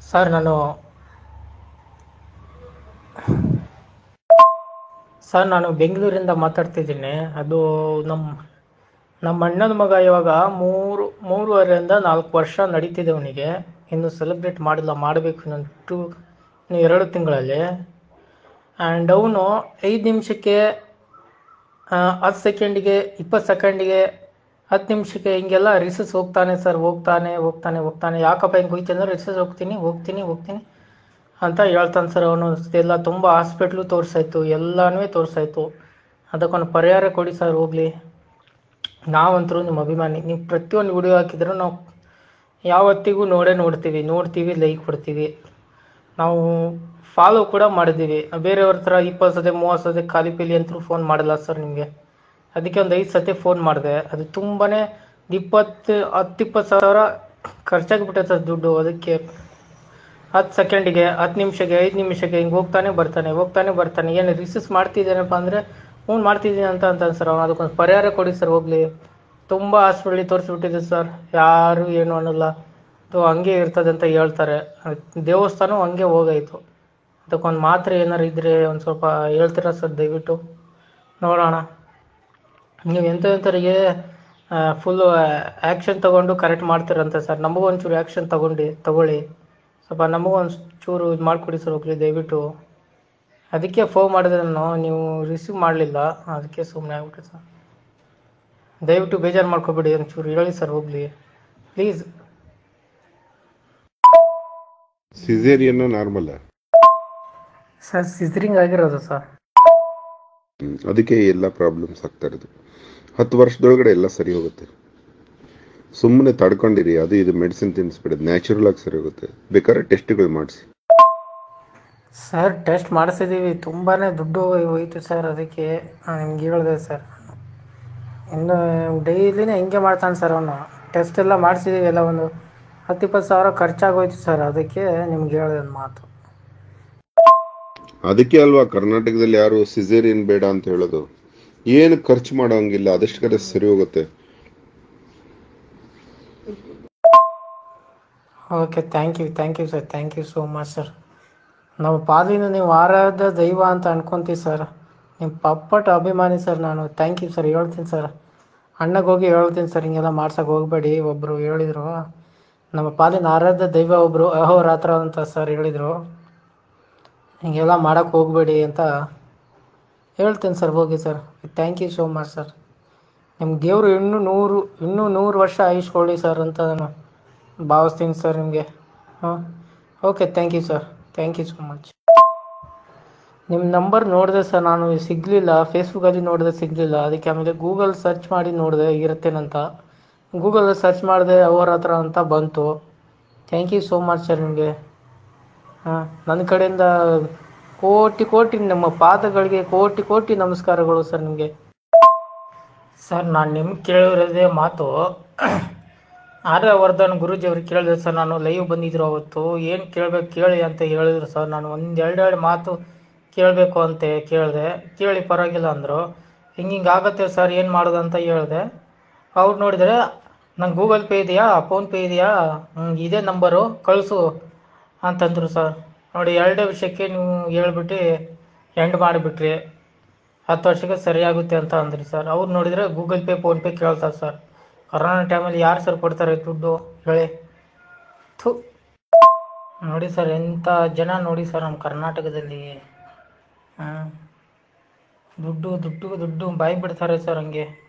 sir ನಾನು sir ನಾನು ಬೆಂಗಳೂರಿಂದ ಮಾತಾಡ್ತಿದ್ದೀನಿ ಅದು ನಮ್ಮ ನಮ್ಮ ಅಣ್ಣನ ಮಗ ಇವಾಗ ಮೂರು ಮೂರುವರೆಯಿಂದ ನಾಲ್ಕು ವರ್ಷ ನಡೀತಿದೆ ಅವನಿಗೆ ಇನ್ನು ಸೆಲೆಬ್ರೇಟ್ ಮಾಡಿಲ್ಲ ಮಾಡಬೇಕು ಇನ್ನೊಂದು ಟೂ ಇನ್ನು ಎರಡು ತಿಂಗಳಲ್ಲಿ ಆ್ಯಂಡ್ ಅವನು ಐದು ನಿಮಿಷಕ್ಕೆ ಹತ್ತು ಸೆಕೆಂಡಿಗೆ ಇಪ್ಪತ್ತು ಸೆಕೆಂಡಿಗೆ ಹತ್ತು ನಿಮಿಷಕ್ಕೆ ಹಿಂಗೆಲ್ಲ ರಿಸಸ್ ಹೋಗ್ತಾನೆ ಸರ್ ಹೋಗ್ತಾನೆ ಹೋಗ್ತಾನೆ ಹೋಗ್ತಾನೆ ಯಾಕಪ್ಪ ಹಿಂಗೆ ಹೋಯ್ತು ಅಂದ್ರೆ ರಿಸಸ್ ಹೋಗ್ತೀನಿ ಹೋಗ್ತೀನಿ ಹೋಗ್ತೀನಿ ಅಂತ ಹೇಳ್ತಾನೆ ಸರ್ ಅವನು ಎಲ್ಲ ತುಂಬ ಹಾಸ್ಪಿಟ್ಲು ತೋರಿಸಾಯ್ತು ಎಲ್ಲನೂ ತೋರಿಸಾಯ್ತು ಅದಕ್ಕೊಂದು ಪರಿಹಾರ ಕೊಡಿ ಸರ್ ಹೋಗಲಿ ನಾವಂತರೂ ನಿಮ್ಮ ಅಭಿಮಾನಿ ನೀವು ಪ್ರತಿಯೊಂದು ವಿಡಿಯೋ ಹಾಕಿದ್ರು ನಾವು ಯಾವತ್ತಿಗೂ ನೋಡೇ ನೋಡ್ತೀವಿ ನೋಡ್ತೀವಿ ಲೈಕ್ ಕೊಡ್ತೀವಿ ನಾವು ಫಾಲೋ ಕೂಡ ಮಾಡಿದ್ದೀವಿ ಬೇರೆಯವ್ರ ಥರ ಇಪ್ಪತ್ತು ಸತಿ ಮೂವತ್ತು ಸತಿ ಖಾಲಿ ಪೀಲಿ ಅಂತೂ ಫೋನ್ ಮಾಡಲ್ಲ ಸರ್ ನಿಮಗೆ ಅದಕ್ಕೆ ಒಂದು ಐದು ಸತಿ ಫೋನ್ ಮಾಡಿದೆ ಅದು ತುಂಬಾ ಇಪ್ಪತ್ತು ಹತ್ತು ಇಪ್ಪತ್ತು ಸಾವಿರ ಖರ್ಚಾಗ್ಬಿಟ್ಟೆ ಸರ್ ದುಡ್ಡು ಅದಕ್ಕೆ ಹತ್ತು ಸೆಕೆಂಡಿಗೆ ಹತ್ತು ನಿಮಿಷಕ್ಕೆ ಐದು ನಿಮಿಷಕ್ಕೆ ಹಿಂಗೆ ಹೋಗ್ತಾನೆ ಬರ್ತಾನೆ ಹೋಗ್ತಾನೆ ಬರ್ತಾನೆ ಏನು ರಿಸೀಸ್ ಮಾಡ್ತಿದ್ದೇನಪ್ಪ ಅಂದರೆ ಹ್ಞೂ ಮಾಡ್ತಿದ್ದೀನಿ ಅಂತ ಅಂತಾನೆ ಸರ್ ಅವ್ನು ಅದಕ್ಕೊಂದು ಪರಿಹಾರ ಕೊಡಿ ಸರ್ ಹೋಗಲಿ ತುಂಬ ಹಾಸ್ಪಿಟ್ಲಿಗೆ ತೋರಿಸ್ಬಿಟ್ಟಿದೆ ಸರ್ ಯಾರು ಏನು ಅನ್ನಲ್ಲ ಅದು ಹಂಗೆ ಇರ್ತದೆ ಅಂತ ಹೇಳ್ತಾರೆ ದೇವಸ್ಥಾನ ಹಂಗೆ ಹೋಗಾಯ್ತು ಅದಕ್ಕೊಂದು ಮಾತ್ರೆ ಏನಾರು ಇದ್ದರೆ ಒಂದು ಸ್ವಲ್ಪ ಹೇಳ್ತೀರಾ ಸರ್ ದಯವಿಟ್ಟು ನೋಡೋಣ ನೀವು ಎಂಥ ಎಂಥವರಿಗೆ ಫುಲ್ಲು ಆ್ಯಕ್ಷನ್ ತೊಗೊಂಡು ಕರೆಕ್ಟ್ ಮಾಡ್ತೀರಂತೆ ಸರ್ ನಮಗೂ ಒಂಚೂರು ಆ್ಯಕ್ಷನ್ ತಗೊಂಡು ತಗೊಳ್ಳಿ ಸ್ವಲ್ಪ ನಮಗೂ ಒಂದು ಚೂರು ಇದು ಮಾಡಿಕೊಡಿ ಸರ್ ಹೋಗ್ಲಿ ದಯವಿಟ್ಟು ಅದಕ್ಕೆ ಫೋನ್ ಮಾಡಿದೆ ನಾನು ನೀವು ರಿಸೀವ್ ಮಾಡಲಿಲ್ಲ ಅದಕ್ಕೆ ಸುಮ್ಮನೆ ಆಗ್ಬಿಟ್ಟೆ ಸರ್ ದಯವಿಟ್ಟು ಬೇಜಾರು ಮಾಡ್ಕೊಬೇಡಿ ಒಂಚೂರು ಹೇಳಿ ಸರ್ ಹೋಗಲಿ ಪ್ಲೀಸ್ ಸಿಸೇರಿಯನ್ನ ನಾರ್ಮಲ್ ಸರ್ ಸಿಸ್ರಿಂಗ್ ಆಗಿರೋದು ಸರ್ ಅದಕ್ಕೆ ಎಲ್ಲ ಪ್ರಾಬ್ಲಮ್ಸ್ ಆಗ್ತಾ ಇರೋದು ಹತ್ತು ವರ್ಷದೊಳಗಡೆ ಎಲ್ಲ ಸರಿ ಹೋಗುತ್ತೆ ಸುಮ್ಮನೆ ತಡ್ಕೊಂಡಿರಿ ಅದು ಇದು ಮೆಡಿಸಿನ್ ತಿನ್ನಿಸ್ಬಿಡೋದು ನ್ಯಾಚುರಲ್ ಆಗಿ ಸರಿ ಹೋಗುತ್ತೆ ಬೇಕಾದ್ರೆ ಟೆಸ್ಟ್ಗಳು ಮಾಡಿಸಿ ಸರ್ ಟೆಸ್ಟ್ ಮಾಡಿಸಿದ್ದೀವಿ ತುಂಬಾ ದುಡ್ಡು ಹೋಯ್ತು ಸರ್ ಅದಕ್ಕೆ ನಾನು ನಿಮ್ಗೆ ಹೇಳಿದೆ ಸರ್ ಇನ್ನು ಡೈಲಿನೇ ಹಿಂಗೆ ಮಾಡ್ತಾನೆ ಸರ್ ಅವನು ಟೆಸ್ಟ್ ಎಲ್ಲ ಮಾಡಿಸಿದ್ದೀವಿ ಎಲ್ಲ ಒಂದು ಹತ್ತು ಇಪ್ಪತ್ತು ಸಾವಿರ ಖರ್ಚಾಗೋಯ್ತು ಸರ್ ಅದಕ್ಕೆ ನಿಮ್ಗೆ ಹೇಳಿದೆ ಒಂದು ಮಾತು ಅದಕ್ಕೆ ಅಲ್ವಾ ಕರ್ನಾಟಕದಲ್ಲಿ ಯಾರು ಸಿಸೇರಿಯನ್ ಬೇಡ ಅಂತ ಹೇಳೋದು ಏನು ಖರ್ಚು ಮಾಡೋಂಗಿಲ್ಲ ಅದಷ್ಟು ಕಡೆ ಸರಿ ಹೋಗುತ್ತೆ okay thank you thank you sir thank you so much sir ನಮ್ಮ ಪಾಲಿನ ನೀವು ಆರಾಧ್ಯ ದೈವ ಅಂತ ಅನ್ಕೊಂತೀವಿ ಸರ್ ನಿಮ್ಮ ಪಪ್ಪಟ ಅಭಿಮಾನಿ ಸರ್ ನಾನು ಥ್ಯಾಂಕ್ ಯು ಸರ್ ಹೇಳ್ತೀನಿ ಸರ್ ಅಣ್ಣಗೆ ಹೋಗಿ ಹೇಳ್ತೀನಿ ಸರ್ ಹಿಂಗೆಲ್ಲ ಮಾಡ್ಸಕ್ಕೆ ಹೋಗಬೇಡಿ ಒಬ್ಬರು ಹೇಳಿದರು ನಮ್ಮ ಪಾಲಿನ ಆರಾಧ್ಯ ದೈವ ಒಬ್ಬರು ಅಹೋರಾತ್ರ ಅಂತ ಸರ್ ಹೇಳಿದರು ಹಿಂಗೆಲ್ಲ ಮಾಡೋಕ್ಕೆ ಹೋಗಬೇಡಿ ಅಂತ ಹೇಳ್ತೀನಿ ಸರ್ ಹೋಗಿ sir thank you so much sir ನಿಮ್ಗೆ ದೇವರು ಇನ್ನೂ ನೂರು ಇನ್ನೂ ನೂರು ವರ್ಷ ಆಯುಷ್ ಕೊಡಲಿ ಸರ್ ಅಂತ ನಾನು ಭಾವಿಸ್ತೀನಿ ಸರ್ ನಿಮಗೆ ಹಾಂ okay thank you sir thank you so much ನಿಮ್ಮ ನಂಬರ್ ನೋಡಿದೆ ಸರ್ ನಾನು ಸಿಗಲಿಲ್ಲ ಫೇಸ್ಬುಕ್ಕಲ್ಲಿ ನೋಡಿದೆ ಸಿಗಲಿಲ್ಲ ಅದಕ್ಕೆ ಆಮೇಲೆ ಗೂಗಲ್ ಸರ್ಚ್ ಮಾಡಿ ನೋಡಿದೆ ಇರುತ್ತೇನಂತ ಗೂಗಲ್ ಸರ್ಚ್ ಮಾಡಿದೆ ಅವರ ಹತ್ರ ಅಂತ ಬಂತು thank you so much sir ನಿಮಗೆ ಹಾಂ ನನ್ನ ಕಡೆಯಿಂದ ಕೋಟಿ ಕೋಟಿ ನಮ್ಮ ಪಾದಗಳಿಗೆ ಕೋಟಿ ಕೋಟಿ ನಮಸ್ಕಾರಗಳು ಸರ್ ನಿಮಗೆ ಸರ್ ನಾನು ನಿಮ್ಗೆ ಕೇಳಿರೋದೇ ಮಾತು ಆರ್ಯವರ್ಧನ್ ಗುರೂಜಿ ಅವ್ರಿಗೆ ಕೇಳಿದೆ ಸರ್ ನಾನು ಲೈವ್ ಬಂದಿದ್ರು ಅವತ್ತು ಏನು ಕೇಳ್ಬೇಕು ಕೇಳಿ ಅಂತ ಹೇಳಿದ್ರು ಸರ್ ನಾನು ಒಂದು ಎರಡೆರಡು ಮಾತು ಕೇಳಬೇಕು ಅಂತ ಕೇಳಿದೆ ಕೇಳಿ ಪರವಾಗಿಲ್ಲ ಅಂದರು ಹಿಂಗೆ ಹಿಂಗೆ ಆಗುತ್ತೆ ಸರ್ ಏನು ಮಾಡೋದು ಅಂತ ಹೇಳಿದೆ ಅವ್ರು ನೋಡಿದರೆ ನಂಗೆ ಗೂಗಲ್ ಪೇ ಇದೆಯಾ ಫೋನ್ಪೇ ಇದೆಯಾ ಹ್ಮ್, ಇದೇ ನಂಬರು ಕಳಿಸು ಅಂತಂದರು ಸರ್ ನೋಡಿ ಎರಡೇ ವಿಷಯಕ್ಕೆ ನೀವು ಹೇಳ್ಬಿಟ್ಟು ಎಂಡ್ ಮಾಡಿಬಿಟ್ರಿ ಹತ್ತು ವರ್ಷಕ್ಕೆ ಸರಿಯಾಗುತ್ತೆ ಅಂತ ಅಂದ್ರಿ ಸರ್ ಅವ್ರು ನೋಡಿದರೆ ಗೂಗಲ್ ಪೇ ಫೋನ್ಪೇ ಕೇಳ್ತಾರೆ ಸರ್ ಕೊರೋನಾ ಟೈಮಲ್ಲಿ ಯಾರು ಸರ್ ಕೊಡ್ತಾರೆ ದುಡ್ಡು ಹೇಳಿ ಥು ನೋಡಿ ಸರ್ ಎಂಥ ಜನ ನೋಡಿ ಸರ್ ನಮ್ಮ ಕರ್ನಾಟಕದಲ್ಲಿ ಹಾಂ ದುಡ್ಡು ದುಡ್ಡು ದುಡ್ಡು ಬಾಯಿ ಬಿಡ್ತಾರೆ ಸರ್ ಹಂಗೆ